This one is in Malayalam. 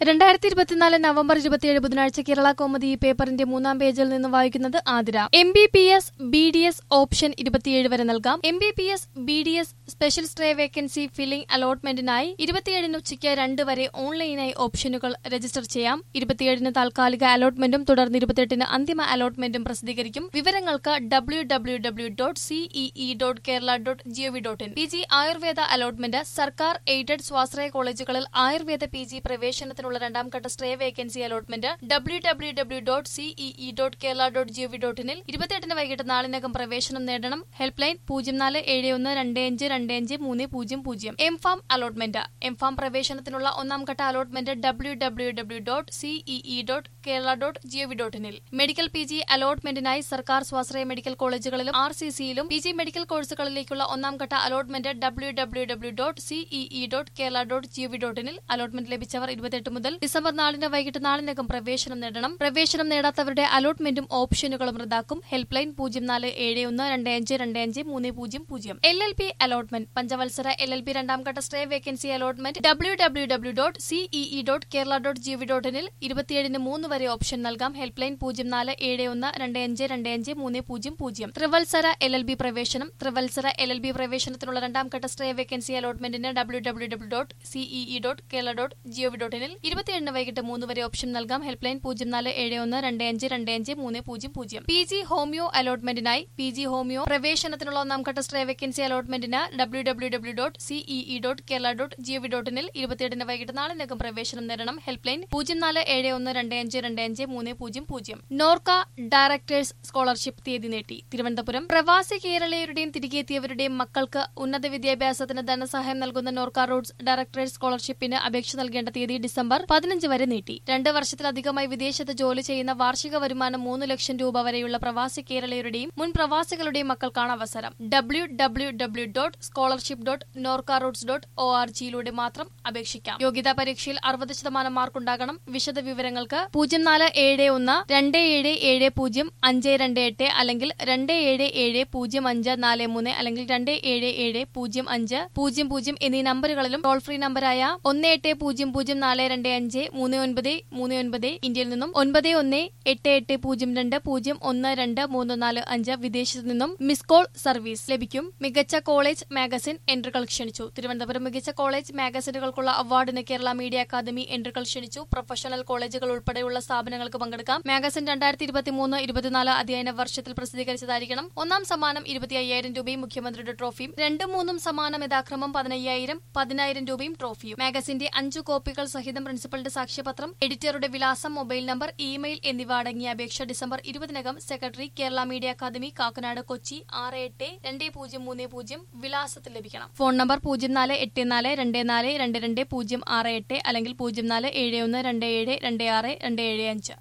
രണ്ടായിരത്തി ഇരുപത്തിനാല് നവംബർ ഇരുപത്തിയേഴ് ബുധനാഴ്ച കേരള കോമതി ഈ പേപ്പറിന്റെ മൂന്നാം പേജിൽ നിന്ന് വായിക്കുന്നത് Athira M B P S B D S option ഇരുപത്തിയേഴ് വരെ നൽകാം M B P S B D S special stay vacancy filling അലോട്ട്മെന്റിനായി ഇരുപത്തിയേഴിന് ഉച്ചയ്ക്ക് രണ്ട് വരെ ഓൺലൈനായി ഓപ്ഷനുകൾ രജിസ്റ്റർ ചെയ്യാം ഇരുപത്തിയേഴിന് താൽക്കാലിക അലോട്ട്മെന്റും തുടർന്ന് ഇരുപത്തിയെട്ടിന് അന്തിമ അലോട്ട്മെന്റും പ്രസിദ്ധീകരിക്കും വിവരങ്ങൾക്ക് W W W dot C E E dot Kerala dot G O V dot in P G Ayurveda allotment സർക്കാർ എയ്ഡഡ് സ്വാശ്രയ കോളേജുകളിൽ ആയുർവേദ പി ജി പ്രവേശനത്തിനുള്ള രണ്ടാം ഘട്ട stay vacancy allotment W W W dot C E E dot Kerala dot G O V dot ഇനിൽ ഇരുപത്തിയെട്ടിന് വൈകിട്ട് നാലിനകം പ്രവേശനം നേടണം ഹെൽപ്പ് ലൈൻ പൂജ്യം നാല് ഏഴ് ഒന്ന് രണ്ട് അഞ്ച് രണ്ട് അഞ്ച് മൂന്ന് പൂജ്യം പൂജ്യം M pharm allotment M pharm പ്രവേശനത്തിനുള്ള ഒന്നാം ഘട്ട allotment W W W dot C E E dot Kerala dot G O V dot ഇനിൽ മെഡിക്കൽ പി ജി അലോട്ട്മെന്റിനായി സർക്കാർ സ്വാശ്രയ മെഡിക്കൽ കോളേജുകളിലും ആർ സി സിയിലും പി ജി മെഡിക്കൽ കോഴ്സുകളിലേക്കുള്ള ഒന്നാം ഘട്ട allotment W W W dot C E E dot Kerala dot G O V dot ഇനിൽ അലോട്ട്മെന്റ് ലഭിച്ചവർ ഇരുപത്തെട്ട് മുതൽ ഡിസംബർ നാലിന് വൈകിട്ട് നാലിനകം പ്രവേശനം നേടണം പ്രവേശനം നേടാത്തവരുടെ അലോട്ട്മെന്റും ഓപ്ഷനുകളും റദ്ദാക്കും ഹെൽപ്പ് ലൈൻ പൂജ്യം നാല് ഏഴ് ഒന്ന് രണ്ട് അഞ്ച് രണ്ട് അഞ്ച് മൂന്ന് പൂജ്യം പൂജ്യം എൽ എൽ പി അലോട്ട്മെന്റ് പഞ്ചവത്സര എൽ എൽ പി രണ്ടാം ഘട്ട stay vacancy allotment W W W dot C E E dot Kerala dot G O V dot ഇനിൽ ഇരുപത്തിയേഴിന് മൂന്ന് വരെ ഓപ്ഷൻ നൽകാം ഹെൽപ്പ് ലൈൻ പൂജ്യം നാല് ഏഴ് ഒന്ന് രണ്ട് അഞ്ച് രണ്ട് അഞ്ച് മൂന്ന് പൂജ്യം പൂജ്യം ത്രിവത്സര എൽ എൽ ബി പ്രവേശനം ത്രിവത്സര എൽ എൽ ബി പ്രവേശനത്തിനുള്ള രണ്ടാം ഘട്ട സ്റ്റേ വേക്കൻസി അലോട്ട്മെന്റിന് W W W dot C E E dot Kerala dot G O V dot ഇനിൽ ഇരുപത്തിയേഴിന് വൈകിട്ട് മൂന്ന് വരെ ഓപ്ഷൻ നൽകാം ഹെൽപ്പ് ലൈൻ പൂജ്യം നാല് ഏഴ് ഒന്ന് രണ്ട് അഞ്ച് രണ്ട് അഞ്ച് മൂന്ന് പൂജ്യം പൂജ്യം പി ജി ഹോമിയോ അലോട്ട്മെന്റിനായി പി ജി ഹോമിയോ പ്രവേശനത്തിനുള്ള ഒന്നാം ഘട്ട സ്റ്റേ വേക്കൻസി അലോട്ട്മെന്റിന് W W W dot C E E dot Kerala dot G O V dot ഇനിൽ ഇരുപത്തിയെട്ടിന് വൈകിട്ട് നാലിനകം പ്രവേശനം നേടണം ഹെൽപ്പ് ലൈൻ പൂജ്യം നാല് ഏഴ് ഒന്ന് രണ്ട് അഞ്ച് രണ്ട് അഞ്ച് മൂന്ന് പൂജ്യം പൂജ്യം നോർക്ക ഡയറക്ടേഴ്സ് സ്കോളർഷിപ്പ് തീയതി നീട്ടി തിരുവനന്തപുരം പ്രവാസി കേരളീയരുടെയും തിരികെ എത്തിയവരുടെയും മക്കൾക്ക് ഉന്നത വിദ്യാഭ്യാസത്തിന് ധനസഹായം നൽകുന്ന നോർക്ക റൂട്ട്സ് ഡയറക്ടേഴ്സ് സ്കോളർഷിപ്പിന് അപേക്ഷ നൽകേണ്ട തീയതി ഡിസംബർ പതിനഞ്ച് വരെ നീട്ടി രണ്ട് വർഷത്തിലധികമായി വിദേശത്ത് ജോലി ചെയ്യുന്ന വാർഷിക വരുമാനം മൂന്ന് ലക്ഷം രൂപ വരെയുള്ള പ്രവാസി കേരളീയരുടെയും മുൻ പ്രവാസികളുടെയും മക്കൾക്കാണ് അവസരം W W W dot scholarship dot Norka roots dot O R ജിയിലൂടെ മാത്രം അപേക്ഷിക്കാം യോഗ്യതാ പരീക്ഷയിൽ അറുപത് ശതമാനം മാർക്കുണ്ടാകണം വിശദ വിവരങ്ങൾക്ക് പൂജ്യം നാല് ഏഴ് ഒന്ന് രണ്ട് ഏഴ് ഏഴ് പൂജ്യം അഞ്ച് രണ്ട് എട്ട് അല്ലെങ്കിൽ രണ്ട് ഏഴ് ഏഴ് പൂജ്യം അഞ്ച് നാല് മൂന്ന് അല്ലെങ്കിൽ രണ്ട് ഏഴ് ഏഴ് പൂജ്യം അഞ്ച് പൂജ്യം പൂജ്യം എന്നീ നമ്പറുകളിലും ടോൾ ഫ്രീ നമ്പറായ ഒന്ന് എട്ട് പൂജ്യം പൂജ്യം നാല് രണ്ട് അഞ്ച് മൂന്ന് ഒൻപത് മൂന്ന് ഒൻപത് ഇന്ത്യയിൽ നിന്നും ഒൻപത് ഒന്ന് എട്ട് എട്ട് പൂജ്യം രണ്ട് പൂജ്യം ഒന്ന് രണ്ട് മൂന്ന് നാല് അഞ്ച് വിദേശത്തു നിന്നും മിസ് കോൾ സർവീസ് ലഭിക്കും മികച്ച കോളേജ് മാഗസിൻ എൻട്രികൾ ക്ഷണിച്ചു തിരുവനന്തപുരം മികച്ച കോളേജ് മാഗസിനുകൾക്കുള്ള അവാർഡിന് കേരള മീഡിയ അക്കാദമി എൻട്രികൾ ക്ഷണിച്ചു പ്രൊഫഷണൽ കോളേജുകൾ ഉൾപ്പെടെയുള്ള സ്ഥാപനങ്ങൾക്ക് പങ്കെടുക്കാം മാഗസിൻ രണ്ടായിരത്തി ഇരുപത്തിമൂന്ന് ഇരുപത്തിനാല് അധ്യയന വർഷത്തിൽ പ്രസിദ്ധീകരിച്ചതായിരിക്കണം ഒന്നാം സമ്മാനം ഇരുപത്തി അയ്യായിരം രൂപയും മുഖ്യമന്ത്രിയുടെ ട്രോഫിയും രണ്ടും മൂന്നും സമ്മാനം യഥാക്രമം പതിനയ്യായിരം പതിനായിരം രൂപയും ട്രോഫിയും മാഗസിന്റെ അഞ്ചു കോപ്പികൾ സഹിതം പ്രിൻസിപ്പളുടെ സാക്ഷ്യപത്രം എഡിറ്ററുടെ വിലാസം മൊബൈൽ നമ്പർ ഇമെയിൽ എന്നിവ അടങ്ങിയ അപേക്ഷ ഡിസംബർ ഇരുപതിനകം secretary Kerala media academy Kakkanad Kochi ആറ് എട്ട് രണ്ട് പൂജ്യം മൂന്ന് പൂജ്യം വിലാസത്തിൽ ലഭിക്കണം ഫോൺ നമ്പർ പൂജ്യം നാല് എട്ട് നാല് രണ്ട് നാല് രണ്ട് രണ്ട് പൂജ്യം ആറ് എട്ട് അല്ലെങ്കിൽ പൂജ്യം നാല് ഏഴ് ഒന്ന് രണ്ട് ഏഴ് രണ്ട് ആറ് രണ്ട് ഏഴ് അഞ്ച്